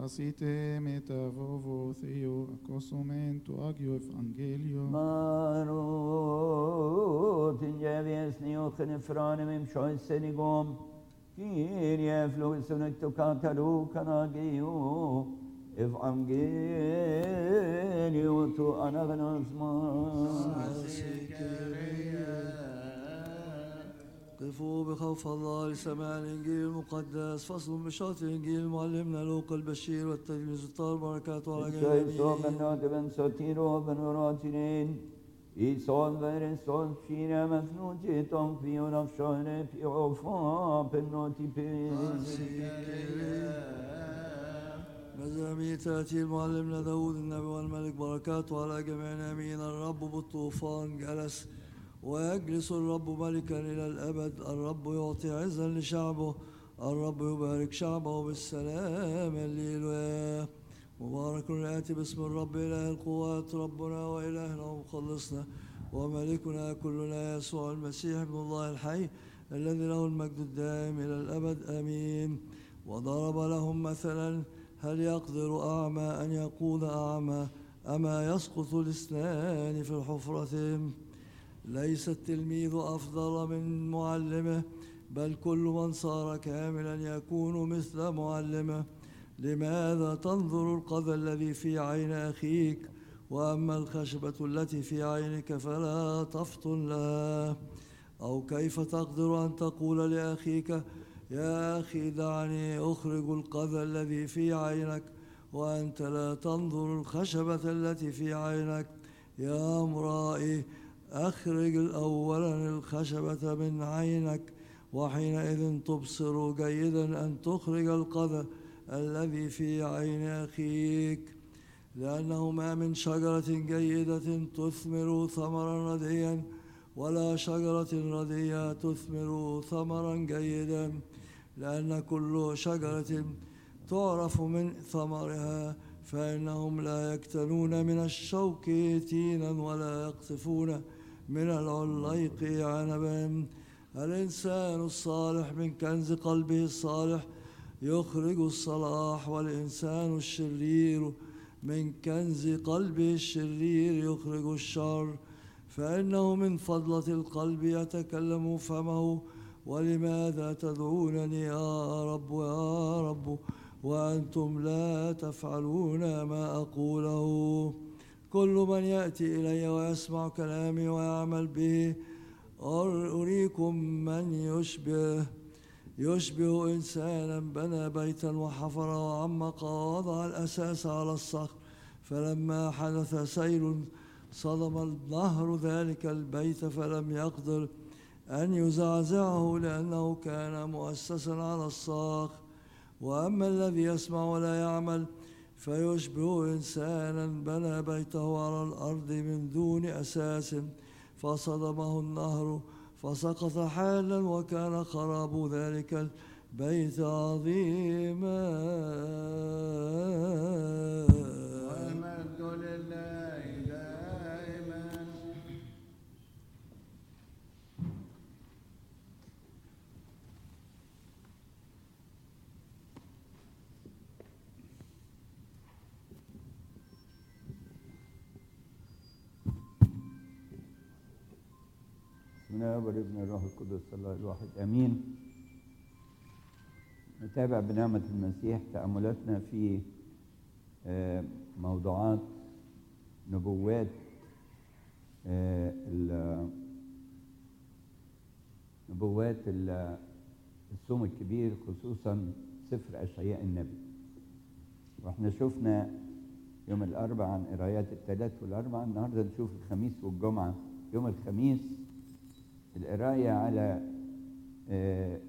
Facite metavovo theo accosumento agio evangelio. Marot in jevies niochen efranim im schoisenigom. Kyrie fluisun ektokataru kanagio. Evangelio tu anagnosmas. قفوا بخوف الله لسماع الإنجيل المقدس فصل بشرط الإنجيل معلمنا لوقا البشير والتلميذ الطاهر بركاته على Soy جميع ben ben sotiro ben oratirin. İson vere son fine mefnuti tom fiyo nafşone piyo fa pennoti مزامير تأتي المعلمنا داود النبي والملك بركاته على جميعنا آمين الرب بالطوفان جلس ويجلس الرب ملكا إلى الأبد الرب يعطي عزا لشعبه الرب يبارك شعبه بالسلام الليل مبارك يأتي باسم الرب إله القوات ربنا وإلهنا ومخلصنا وملكنا كلنا يسوع المسيح ابن الله الحي الذي له المجد الدائم إلى الأبد آمين وضرب لهم مثلا هل يقدر أعمى أن يقود أعمى أما يسقط الاثنان في الحفرة ليس التلميذ أفضل من معلمه بل كل من صار كاملا يكون مثل معلمه لماذا تنظر القذى الذي في عين أخيك وأما الخشبة التي في عينك فلا تفطن لها أو كيف تقدر أن تقول لأخيك يا أخي دعني أخرج القذى الذي في عينك وأنت لا تنظر الخشبة التي في عينك يا امرائي أخرج أولا الخشبة من عينك وحينئذ تبصر جيدا أن تخرج القذى الذي في عين أخيك لأنه ما من شجرة جيدة تثمر ثمرا رديا ولا شجرة ردية تثمر ثمرا جيدا لأن كل شجرة تعرف من ثمرها فإنهم لا يكتنون من الشوك تينا ولا يقطفون من العليق عنبا الإنسان الصالح من كنز قلبه الصالح يخرج الصلاح والإنسان الشرير من كنز قلبه الشرير يخرج الشر فإنه من فضلة القلب يتكلم فمه ولماذا تدعونني يا رب يا رب وأنتم لا تفعلون ما أقوله كل من يأتي إلي ويسمع كلامي ويعمل به أريكم من يشبه يشبه إنسانا بنى بيتا وحفر وعمق ووضع الأساس على الصخر فلما حدث سيل صدم النهر ذلك البيت فلم يقدر أن يزعزعه لأنه كان مؤسسا على الصخر وأما الذي يسمع ولا يعمل فيشبه إنسانا بنى بيته على الأرض من دون أساس فصدمه النهر فسقط حالا وكان خراب ذلك البيت عظيما والمجد لله دائما من ابن الروح القدس الله الواحد امين نتابع بنعمة المسيح تأملاتنا في آه، موضوعات نبوات آه، ال- نبوات ال- الصوم الكبير خصوصا سفر أشعياء النبي واحنا شفنا يوم الأربعاء عن قرايات الثلاث والأربعاء النهارده نشوف الخميس والجمعة يوم الخميس القراية على آه،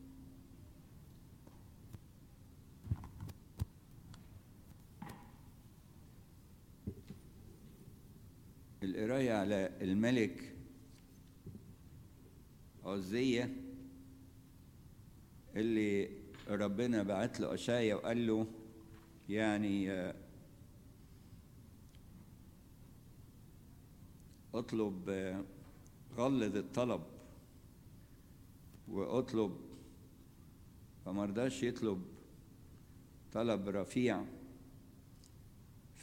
القراية على الملك عزية اللي ربنا بعت له أشعيا وقال له يعني آه، اطلب آه، غلظ الطلب واطلب فما رضاش يطلب طلب رفيع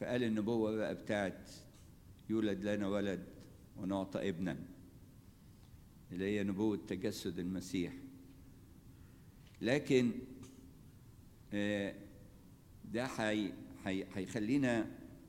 فقال النبوة بقى بتاعت يولد لنا ولد ونعطى ابنا اللي هي نبوة تجسد المسيح لكن آه، ده حي حي هيخلينا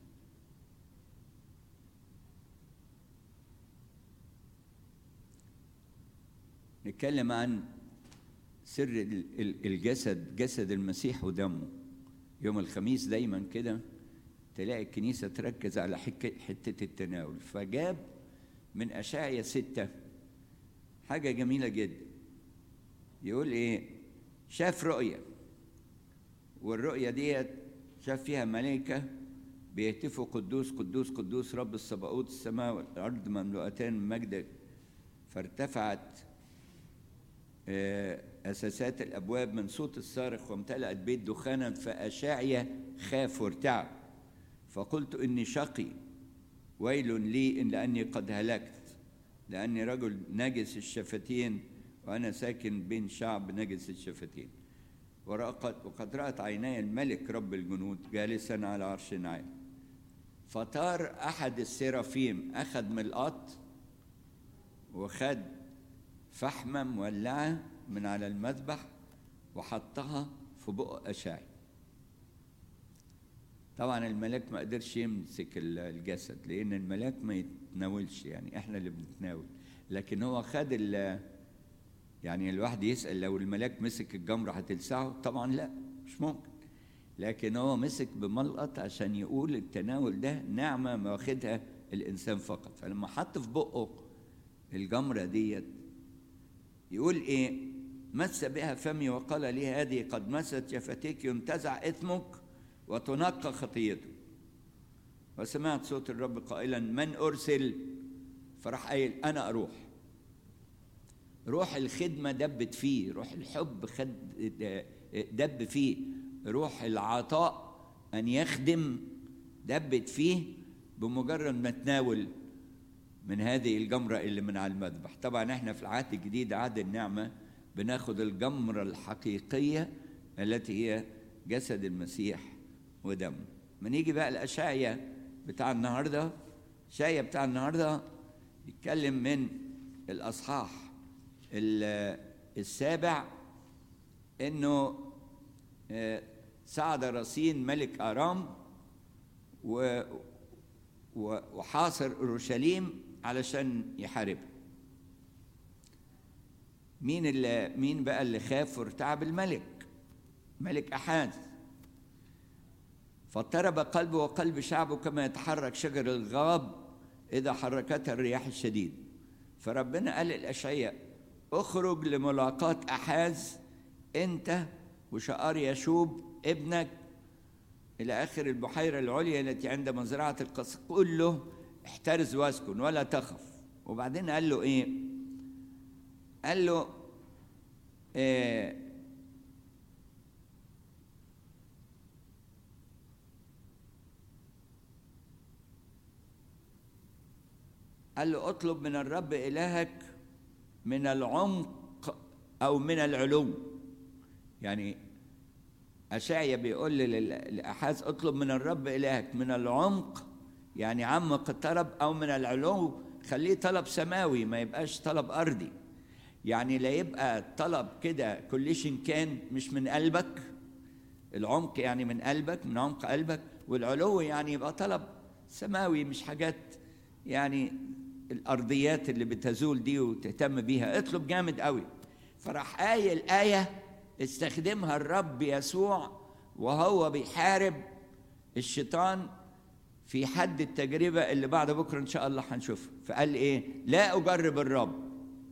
نتكلم عن سر ال- ال- الجسد جسد المسيح ودمه يوم الخميس دايما كده تلاقي الكنيسة تركز على حك- حتة التناول فجاب من أشعيا ستة حاجة جميلة جدا يقول إيه شاف رؤية والرؤية ديت شاف فيها ملائكة بيهتفوا قدوس قدوس قدوس رب الصباؤوت السماء والأرض مملوءتان من مجدك فارتفعت آه، أساسات الأبواب من صوت الصارخ وامتلأت بيت دخانا فأشعيا خاف وارتعب فقلت إني شقي ويل لي إن لأني قد هلكت لأني رجل نجس الشفتين وأنا ساكن بين شعب نجس الشفتين ورقد وقد رأت عيناي الملك رب الجنود جالسا على عرش عال فطار أحد السرافيم أخذ ملقاط وخد فحمة مولعة من على المذبح وحطها في بق أشعي طبعا الملاك ما قدرش يمسك ال- الجسد لأن الملاك ما يتناولش يعني احنا اللي بنتناول لكن هو خد ال يعني الواحد يسأل لو الملاك مسك الجمرة هتلسعه طبعا لا مش ممكن لكن هو مسك بملقط عشان يقول التناول ده نعمة ما واخدها الإنسان فقط فلما حط في بقه الجمرة ديت يقول ايه مس بها فمي وقال لي هذه قد مست شفتيك ينتزع اثمك وتنقى خطيتك وسمعت صوت الرب قائلا من ارسل فراح قايل انا اروح روح الخدمه دبت فيه روح الحب خد دب فيه روح العطاء ان يخدم دبت فيه بمجرد ما تناول من هذه الجمرة اللي من على المذبح طبعا احنا في العهد الجديد عهد النعمة بناخد الجمرة الحقيقية التي هي جسد المسيح ودمه ما نيجي بقى الأشعية بتاع النهاردة الشاية بتاع النهاردة يتكلم من الأصحاح ال- السابع انه آه، صعد رصين ملك ارام و و- وحاصر اورشليم علشان يحاربها مين اللي مين بقى اللي خاف وارتعب الملك ملك احاز فاضطرب قلبه وقلب شعبه كما يتحرك شجر الغاب اذا حركتها الرياح الشديد فربنا قال للاشعياء اخرج لملاقاة احاز انت وشقار يشوب ابنك إلى آخر البحيرة العليا التي عند مزرعة القصر قل له احترز واسكن ولا تخف وبعدين قال له إيه قال له إيه قال له اطلب من الرب إلهك من العمق أو من العلو يعني أشعيا بيقول لل- لأحاز اطلب من الرب إلهك من العمق يعني عمق الطلب أو من العلو خليه طلب سماوي ما يبقاش طلب أرضي يعني لا يبقى طلب كده كليشن كان مش من قلبك العمق يعني من قلبك من عمق قلبك والعلو يعني يبقى طلب سماوي مش حاجات يعني الأرضيات اللي بتزول دي وتهتم بيها اطلب جامد قوي فراح قايل آية استخدمها الرب يسوع وهو بيحارب الشيطان في حد التجربة اللي بعد بكرة إن شاء الله هنشوفها فقال إيه لا أجرب الرب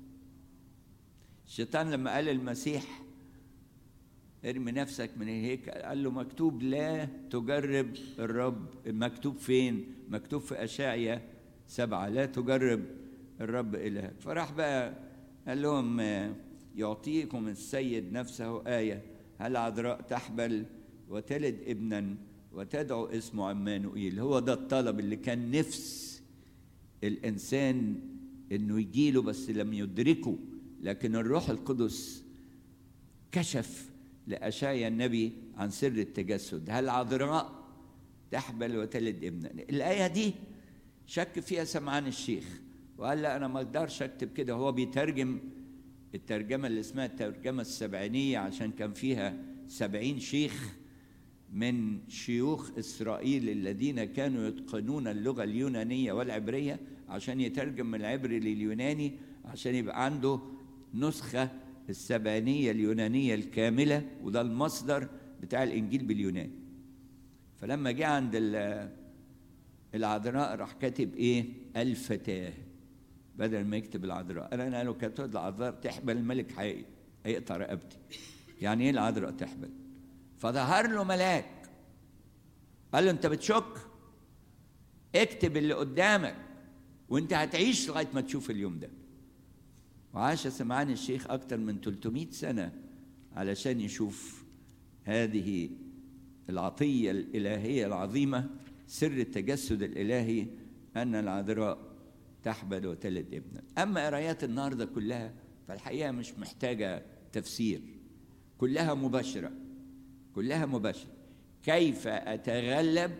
الشيطان لما قال المسيح ارمي نفسك من الهيكل قال له مكتوب لا تجرب الرب مكتوب فين مكتوب في أشعيا سبعة لا تجرب الرب إلهك فراح بقى قال لهم آه، يعطيكم السيد نفسه آية هل عذراء تحبل وتلد ابنا وتدعو اسمه عمانوئيل هو ده الطلب اللي كان نفس الإنسان إنه يجيله بس لم يدركه لكن الروح القدس كشف لأشعيا النبي عن سر التجسد هل عذراء تحبل وتلد ابنا الآية دي شك فيها سمعان الشيخ وقال لا أنا ما أقدرش أكتب كده هو بيترجم الترجمة اللي اسمها الترجمة السبعينية عشان كان فيها سبعين شيخ من شيوخ إسرائيل الذين كانوا يتقنون اللغة اليونانية والعبرية عشان يترجم من العبري لليوناني عشان يبقى عنده نسخة السبعينية اليونانية الكاملة وده المصدر بتاع الإنجيل باليوناني فلما جه عند العذراء راح كاتب إيه الفتاة بدل ما يكتب العذراء انا انا لو كتبت العذراء تحبل الملك حقيقي هيقطع رقبتي يعني ايه العذراء تحبل فظهر له ملاك قال له انت بتشك اكتب اللي قدامك وانت هتعيش لغايه ما تشوف اليوم ده وعاش سمعان الشيخ اكتر من 300 سنه علشان يشوف هذه العطيه الالهيه العظيمه سر التجسد الالهي ان العذراء تحبل وتلد ابنا أما قرايات النهاردة كلها فالحقيقة مش محتاجة تفسير كلها مباشرة كلها مباشرة كيف أتغلب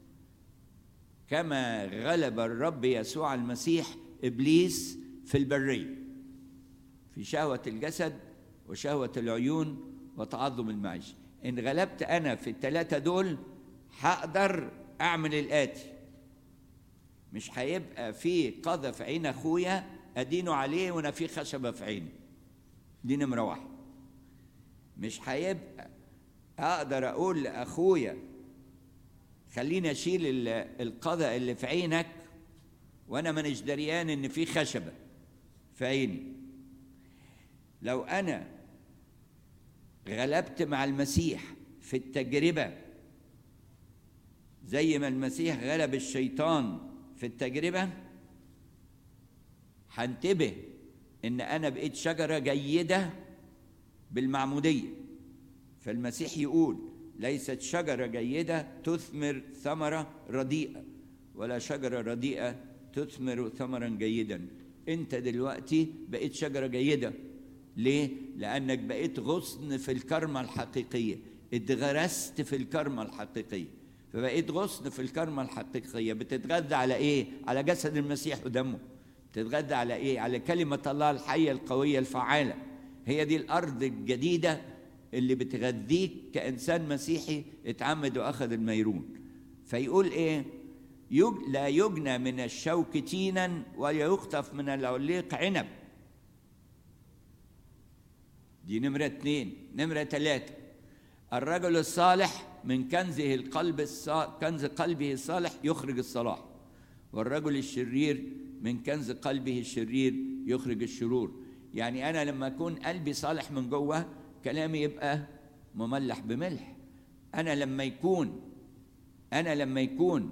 كما غلب الرب يسوع المسيح إبليس في البرية في شهوة الجسد وشهوة العيون وتعظم المعيشة إن غلبت أنا في الثلاثة دول هقدر أعمل الآتي مش هيبقى في قذى في عين اخويا ادينه عليه وانا في خشبه في عيني دي نمره واحد مش هيبقى اقدر اقول لاخويا خليني اشيل القذى اللي في عينك وانا مانيش دريان ان في خشبه في عيني لو انا غلبت مع المسيح في التجربه زي ما المسيح غلب الشيطان في التجربة هنتبه إن أنا بقيت شجرة جيدة بالمعمودية فالمسيح يقول ليست شجرة جيدة تثمر ثمرة رديئة ولا شجرة رديئة تثمر ثمرا جيدا أنت دلوقتي بقيت شجرة جيدة ليه؟ لأنك بقيت غصن في الكرمة الحقيقية اتغرست في الكرمة الحقيقية فبقيت غصن في الكرمة الحقيقية بتتغذى على إيه؟ على جسد المسيح ودمه بتتغذى على إيه؟ على كلمة الله الحية القوية الفعالة هي دي الأرض الجديدة اللي بتغذيك كإنسان مسيحي اتعمد وأخذ الميرون فيقول إيه؟ يج... لا يجنى من الشوك تينا ولا يخطف من العليق عنب دي نمرة اتنين نمرة ثلاثة الرجل الصالح من كنزه القلب الصالح كنز قلبه الصالح يخرج الصلاح والرجل الشرير من كنز قلبه الشرير يخرج الشرور يعني أنا لما أكون قلبي صالح من جوه كلامي يبقى مملح بملح أنا لما يكون أنا لما يكون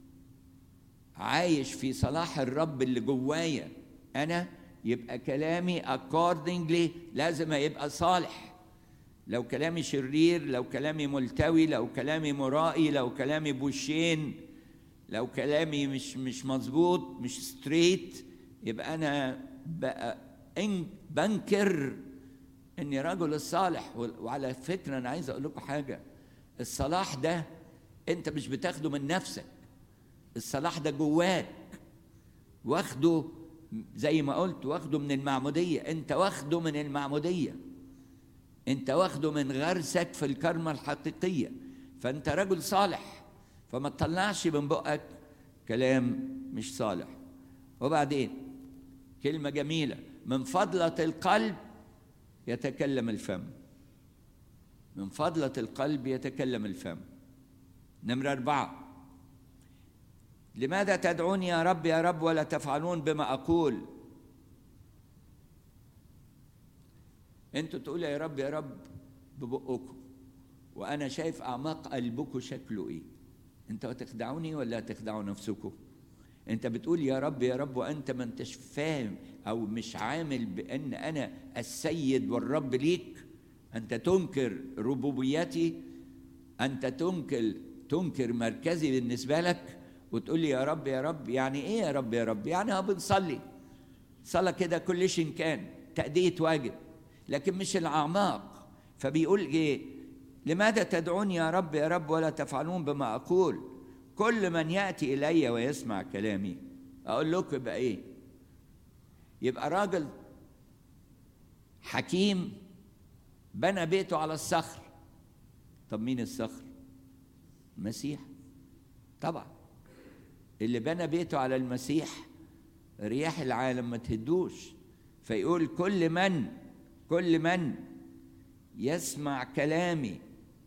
عايش في صلاح الرب اللي جوايا أنا يبقى كلامي accordingly لازم يبقى صالح لو كلامي شرير لو كلامي ملتوي لو كلامي مرائي لو كلامي بوشين لو كلامي مش مش مظبوط مش ستريت يبقى انا بقى إن بنكر اني رجل الصالح وعلى فكره انا عايز اقول لكم حاجه الصلاح ده انت مش بتاخده من نفسك الصلاح ده جواك واخده زي ما قلت واخده من المعموديه انت واخده من المعموديه انت واخده من غرسك في الكرمة الحقيقية فانت رجل صالح فما تطلعش من بقك كلام مش صالح وبعدين كلمة جميلة من فضلة القلب يتكلم الفم من فضلة القلب يتكلم الفم نمرة أربعة لماذا تدعوني يا رب يا رب ولا تفعلون بما أقول انتوا تقولوا يا رب يا رب ببقكم وانا شايف اعماق قلبكم شكله ايه انتوا هتخدعوني ولا هتخدعوا نفسكم انت بتقول يا رب يا رب وانت ما انتش فاهم او مش عامل بان انا السيد والرب ليك انت تنكر ربوبيتي انت تنكر تنكر مركزي بالنسبه لك وتقول لي يا رب يا رب يعني ايه يا رب يا رب يعني ها بنصلي صلاه كده كل شيء كان تأدية واجب لكن مش الأعماق فبيقول إيه لماذا تدعون يا رب يا رب ولا تفعلون بما أقول كل من ياتي الي ويسمع كلامي اقول لكم يبقى ايه يبقى راجل حكيم بنى بيته على الصخر طب مين الصخر المسيح طبعا اللي بنى بيته على المسيح رياح العالم ما تهدوش فيقول كل من كل من يسمع كلامي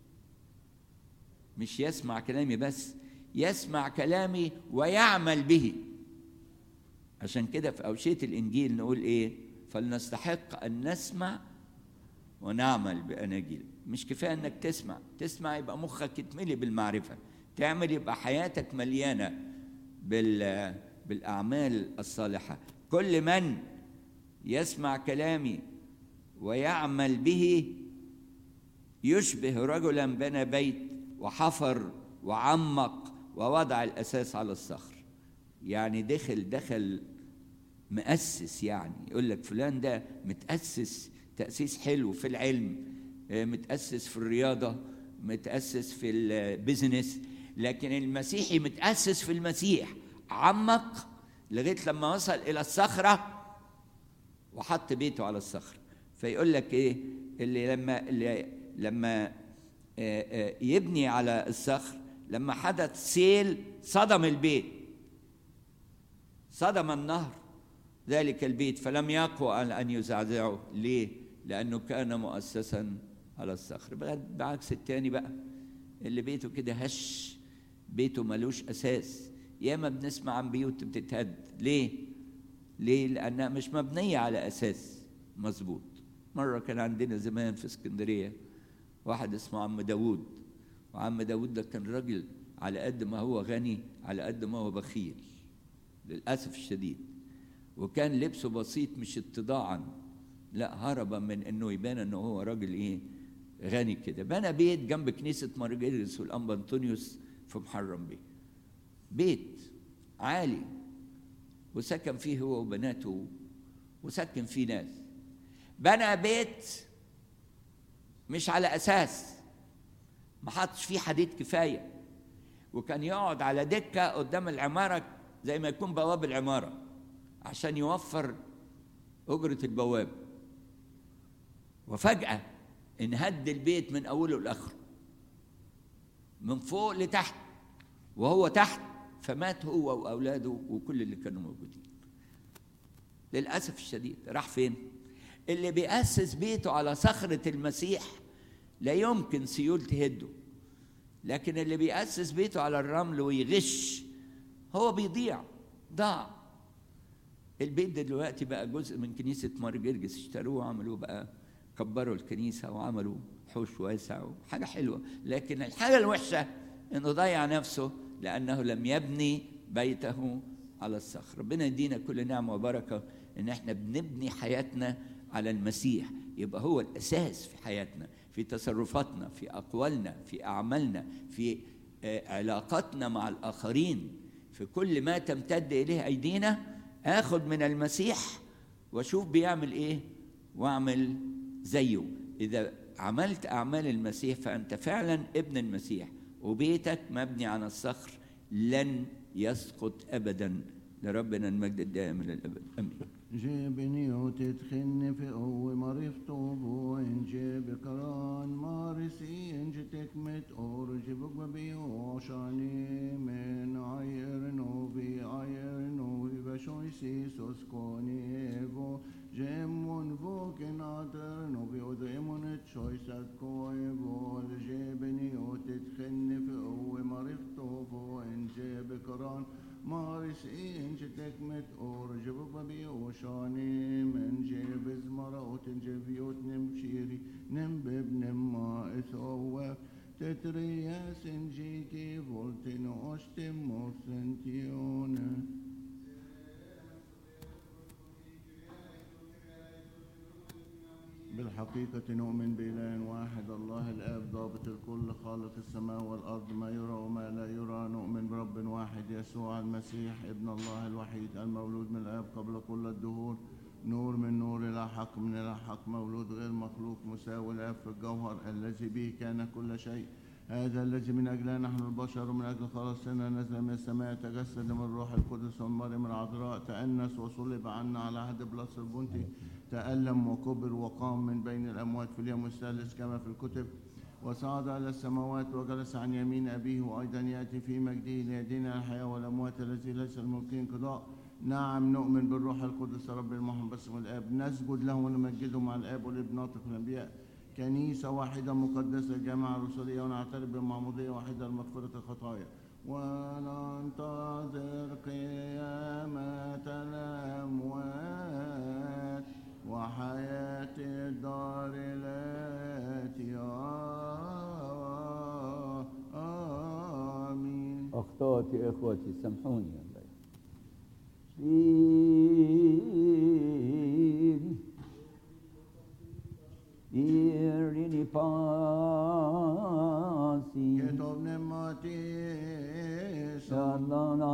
مش يسمع كلامي بس يسمع كلامي ويعمل به عشان كده في أوشية الإنجيل نقول إيه فلنستحق أن نسمع ونعمل بأناجيل مش كفاية أنك تسمع تسمع يبقى مخك يتملي بالمعرفة تعمل يبقى حياتك مليانة بال بالأعمال الصالحة كل من يسمع كلامي ويعمل به يشبه رجلا بنى بيت وحفر وعمق ووضع الأساس على الصخر يعني دخل دخل مؤسس يعني يقول لك فلان ده متأسس تأسيس حلو في العلم متأسس في الرياضة متأسس في البيزنس لكن المسيحي متأسس في المسيح عمق لغاية لما وصل إلى الصخرة وحط بيته على الصخرة فيقول لك إيه اللي لما اللي لما يبني على الصخر لما حدث سيل صدم البيت صدم النهر ذلك البيت فلم يقوى على أن يزعزعه ليه؟ لأنه كان مؤسسا على الصخر بعكس التاني بقى اللي بيته كده هش بيته ملوش أساس ياما بنسمع عن بيوت بتتهد ليه؟ ليه؟ لأنها مش مبنية على أساس مظبوط مرة كان عندنا زمان في اسكندرية واحد اسمه عم داوود وعم داوود ده كان راجل على قد ما هو غني على قد ما هو بخيل للأسف الشديد وكان لبسه بسيط مش اتضاعا لا هربا من انه يبان انه هو راجل ايه غني كده بنى بيت جنب كنيسة مارجريس والأنبا أنطونيوس في محرم بيه بيت عالي وسكن فيه هو وبناته وسكن فيه ناس بنى بيت مش على أساس ما حطش فيه حديد كفاية وكان يقعد على دكة قدام العمارة زي ما يكون بواب العمارة عشان يوفر أجرة البواب وفجأة انهد البيت من أوله لآخره من فوق لتحت وهو تحت فمات هو وأولاده وكل اللي كانوا موجودين للأسف الشديد راح فين؟ اللي بيأسس بيته على صخرة المسيح لا يمكن سيول تهده لكن اللي بيأسس بيته على الرمل ويغش هو بيضيع ضاع البيت ده دلوقتي بقى جزء من كنيسة مار جرجس اشتروه وعملوه بقى كبروا الكنيسة وعملوا حوش واسع وحاجة حلوة لكن الحاجة الوحشة انه ضيع نفسه لأنه لم يبني بيته على الصخر ربنا يدينا كل نعمة وبركة ان احنا بنبني حياتنا على المسيح يبقى هو الأساس في حياتنا في تصرفاتنا في أقوالنا في أعمالنا في علاقاتنا مع الآخرين في كل ما تمتد إليه أيدينا آخذ من المسيح وأشوف بيعمل إيه وأعمل زيه إذا عملت أعمال المسيح فأنت فعلا ابن المسيح وبيتك مبني على الصخر لن يسقط أبدا لربنا المجد الدائم إلى الأبد آمين جيبني وتدخلني في قوة مريف طوبو إن جيب كران مارسي إن جتك متقور جيبك ببيوشاني من عير نوبي عير نوبي بشوي سيسوس كوني إيفو جيمون فوكن عطر نوبي وديمون تشوي سكو إيفو جيبني وتدخلني في قوة مريف طوبو إن جيب كران مارس إن جتك متقور جبك ببي وشاني من جيب زمرة وتنجيب يوت نمشيري نمبب نما إثوف تترياس جيكي فولتن أشتم مفسنتيون بالحقيقة نؤمن بإله واحد الله الآب ضابط الكل خالق السماء والأرض ما يرى وما لا يرى نؤمن برب واحد يسوع المسيح ابن الله الوحيد المولود من الآب قبل كل الدهور نور من نور إلى حق من إلى حق مولود غير مخلوق مساوي الآب في الجوهر الذي به كان كل شيء هذا الذي من أجله نحن البشر ومن أجل خلاصنا نزل من السماء تجسد من الروح القدس ومريم العذراء تأنس وصلب عنا على عهد بلاس البنطي تألم وكبر وقام من بين الأموات في اليوم الثالث كما في الكتب وصعد إلى السماوات وجلس عن يمين أبيه وأيضا يأتي في مجده ليدين الحياة والأموات الذي ليس الممكن انقضاء نعم نؤمن بالروح القدس رب المحمد باسم الآب نسجد له ونمجده مع الآب والابن ناطق الأنبياء كنيسة واحدة مقدسة جامعة رسولية ونعترف بمعمودية واحدة لمغفرة الخطايا وننتظر قيامة الأموات وحياة الدار التي آمين أخطأت إخوتي سامحوني والله Irini pasi Che tornem a te, Shalom